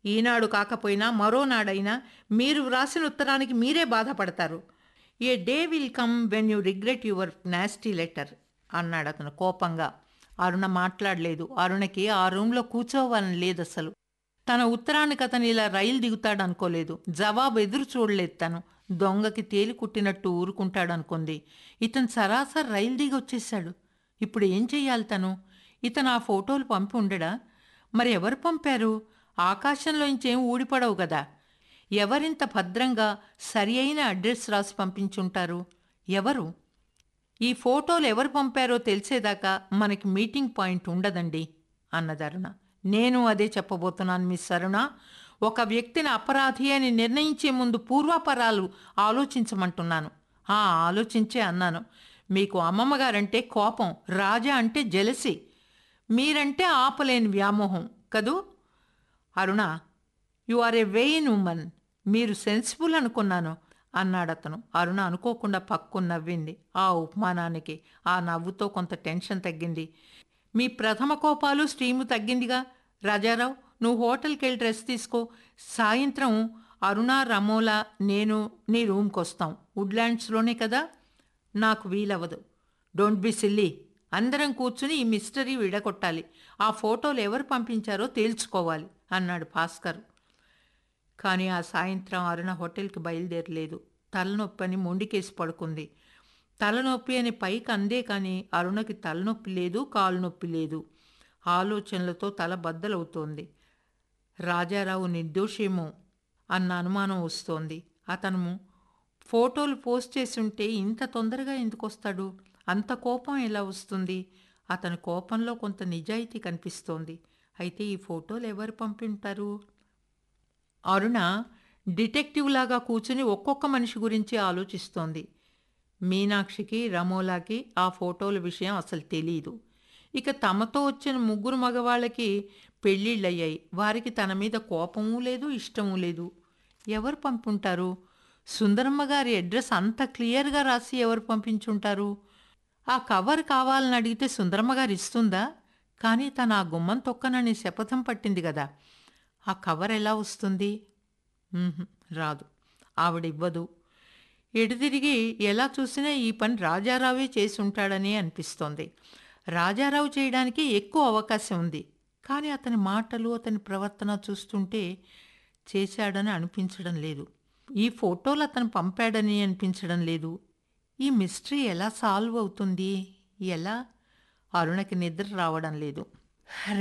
ఈనాడు కాకపోయినా మరో నాడైనా మీరు వ్రాసిన ఉత్తరానికి మీరే బాధపడతారు a day will come when you regret your nasty letter అన్నాడు అతను కోపంగా అరుణ మాట్లాడలేదు అరుణకి ఆ రూమ్లో కూర్చోవాలని లేదు అసలు తన ఉత్తరానికి అతను ఇలా రైలు దిగుతాడు అనుకోలేదు జవాబు ఎదురు చూడలేదు తను దొంగకి తేలి కుట్టినట్టు ఊరుకుంటాడు అనుకుంది ఇతను సరాసరి రైలు దిగి వచ్చేశాడు ఇప్పుడు ఏం చెయ్యాలి తను ఇతను ఆ ఫోటోలు పంపి ఉండడా మరి ఎవరు పంపారు ఆకాశంలో ఇంకేం ఊడిపడవు కదా ఎవరింత భద్రంగా సరి అయిన అడ్రస్ రాసి పంపించుంటారు ఎవరు ఈ ఫోటోలు ఎవరు పంపారో తెలిసేదాకా మనకి మీటింగ్ పాయింట్ ఉండదండి అన్నది అరుణ నేను అదే చెప్పబోతున్నాను మిస్ అరుణ ఒక వ్యక్తిని అపరాధి అని నిర్ణయించే ముందు పూర్వాపరాలు ఆలోచించమంటున్నాను ఆ ఆలోచించే అన్నాను మీకు అమ్మమ్మగారంటే కోపం రాజా అంటే జెలసి మీరంటే ఆపలేని వ్యామోహం కదూ Aruna you are a vain woman మీరు సెన్సిబుల్ అనుకున్నాను అన్నాడతను అరుణ అనుకోకుండా పక్కు నవ్వింది ఆ ఉపమానానికి ఆ నవ్వుతో కొంత టెన్షన్ తగ్గింది మీ ప్రథమ కోపాలు స్ట్రీము తగ్గిందిగా రాజారావు నువ్వు హోటల్కి వెళ్ళి డ్రెస్ తీసుకో సాయంత్రం అరుణ రమోలా నేను నీ రూమ్కి వస్తాం వుడ్లాండ్స్లోనే కదా నాకు వీలవ్వదు డోంట్ బి సిల్లీ అందరం కూర్చుని ఈ మిస్టరీ విడగొట్టాలి ఆ ఫోటోలు ఎవరు పంపించారో తేల్చుకోవాలి అన్నాడు భాస్కర్ కానీ ఆ సాయంత్రం అరుణ హోటల్కి బయలుదేరలేదు తలనొప్పి అని మొండికేసి పడుకుంది తలనొప్పి అని పైకి అందే కానీ అరుణకి తలనొప్పి లేదు కాలు నొప్పి లేదు ఆలోచనలతో తల బద్దలవుతోంది రాజారావు నిర్దోషేమో అన్న అనుమానం వస్తోంది అతను ఫోటోలు పోస్ట్ చేసి ఉంటే ఇంత తొందరగా ఎందుకు వస్తాడు అంత కోపం ఎలా వస్తుంది అతని కోపంలో కొంత నిజాయితీ కనిపిస్తోంది అయితే ఈ ఫోటోలు ఎవరు పంపింటారు అరుణ డిటెక్టివ్ లాగా కూర్చుని ఒక్కొక్క మనిషి గురించి ఆలోచిస్తోంది మీనాక్షికి రమోలాకి ఆ ఫోటోల విషయం అసలు తెలియదు ఇక తమతో వచ్చిన ముగ్గురు మగవాళ్ళకి పెళ్ళిళ్ళయ్యాయి వారికి తన మీద కోపమూ లేదు ఇష్టమూ లేదు ఎవరు పంపుంటారు సుందరమ్మ గారి అడ్రస్ అంత క్లియర్గా రాసి ఎవరు పంపించుంటారు ఆ కవర్ కావాలని అడిగితే సుందరమ్మ గారు ఇస్తుందా కానీ తను ఆ గుమ్మం తొక్కనని శపథం పట్టింది కదా ఆ కవర్ ఎలా వస్తుంది ఉహుం, రాదు ఆవిడ ఇవ్వదు ఎడుతిరిగి ఎలా చూసినా ఈ పని రాజారావే చేసి ఉంటాడని అనిపిస్తోంది రాజారావు చేయడానికి ఎక్కువ అవకాశం ఉంది కానీ అతని మాటలు అతని ప్రవర్తన చూస్తుంటే చేశాడని అనిపించడం లేదు ఈ ఫోటోలు అతను పంపాడని అనిపించడం లేదు ఈ మిస్టరీ ఎలా సాల్వ్ అవుతుంది ఎలా అరుణకి నిద్ర రావడం లేదు